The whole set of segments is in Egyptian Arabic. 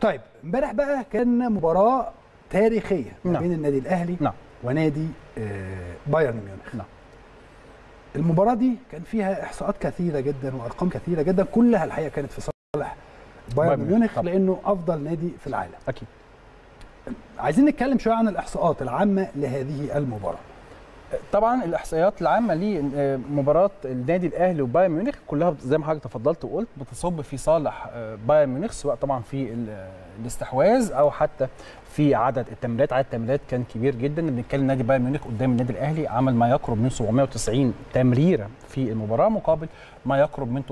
طيب امبارح بقى كان مباراه تاريخيه ما نعم. بين النادي الاهلي نعم ونادي آه، بايرن ميونخ نعم المباراه دي كان فيها احصاءات كثيره جدا وارقام كثيره جدا كلها الحقيقه كانت في صالح بايرن بايرن ميونخ طبعا. لانه افضل نادي في العالم اكيد عايزين نتكلم شويه عن الاحصاءات العامه لهذه المباراه طبعا الاحصائيات العامه لمباراه النادي الاهلي وبايرن ميونخ كلها زي ما حضرتك تفضلت وقلت بتصب في صالح آه، بايرن ميونخ سواء طبعا في ال- الاستحواذ او حتى في عدد التمريرات عدد التمريرات كان كبير جدا بنتكلم نادي بايرن ميونخ قدام النادي الاهلي عمل ما يقرب من 790 تمريره في المباراه مقابل ما يقرب من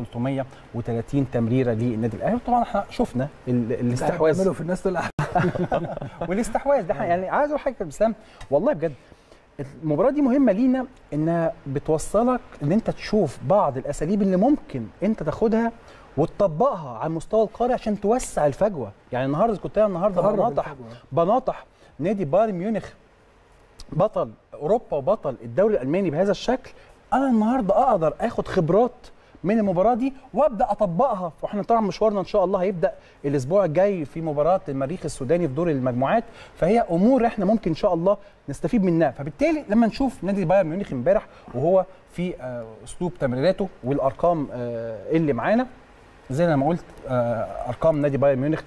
330 تمريره للنادي الاهلي طبعا احنا شفنا ال- الاستحواذ عملوا في الناس دول والاستحواذ ده يعني عايز اقول حاجه يا اسلام والله بجد المباراه دي مهمه لينا انها بتوصلك ان انت تشوف بعض الاساليب اللي ممكن انت تاخدها وتطبقها على المستوى القاري عشان توسع الفجوه يعني النهارده كنت انا النهارده تقرب بناطح الفجوة. بناطح نادي بايرن ميونخ بطل اوروبا وبطل الدوري الالماني بهذا الشكل انا النهارده اقدر اخد خبرات من المباراه دي وابدا اطبقها واحنا طبعا مشوارنا ان شاء الله هيبدا الاسبوع الجاي في مباراه المريخ السوداني في دور المجموعات فهي امور احنا ممكن ان شاء الله نستفيد منها فبالتالي لما نشوف نادي بايرن ميونخ امبارح وهو في آه، اسلوب تمريراته والارقام آه، اللي معانا زي ما قلت آه، ارقام نادي بايرن ميونخ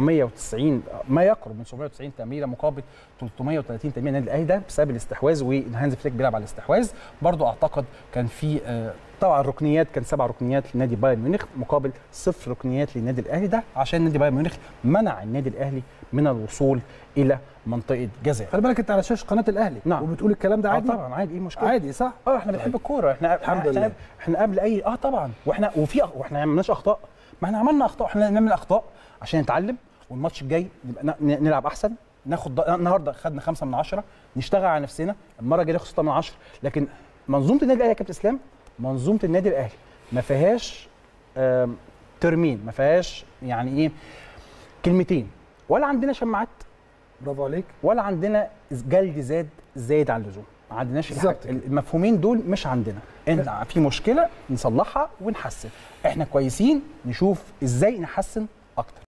790 ما يقرب من 790 تمريره مقابل 330 تمريره النادي الاهلي ده بسبب الاستحواذ وهانز فليك بيلعب على الاستحواذ برضو اعتقد كان في آه، طبعا ركنيات كان سبع ركنيات لنادي بايرن ميونخ مقابل صفر ركنيات للنادي الاهلي ده عشان نادي بايرن ميونخ منع النادي الاهلي من الوصول الى منطقه جزاء خلي بالك انت على شاشه قناه الاهلي نعم. وبتقول الكلام ده آه عادي طبعا عادي ايه مشكله عادي صح اه احنا بنحب الكوره احنا الحمد احنا لله. احنا قبل اي اه طبعا واحنا وفي واحنا ما عملناش اخطاء ما احنا عملنا اخطاء احنا نعمل اخطاء عشان نتعلم والماتش الجاي نبقى ن- ن- نلعب احسن ناخد ض- النهارده خدنا خمسة من عشرة نشتغل على نفسنا المره الجايه ناخد ستة من عشرة لكن منظومه النادي الاهلي يا كابتن اسلام منظومه النادي الاهلي ما فيهاش آم، ترمين ما فيهاش يعني ايه كلمتين ولا عندنا شماعات برافو عليك ولا عندنا جلد زاد زايد عن اللزوم ما عندناش بالظبط الحاجة- المفهومين دول مش عندنا احنا في مشكله نصلحها ونحسن احنا كويسين نشوف ازاي نحسن اكتر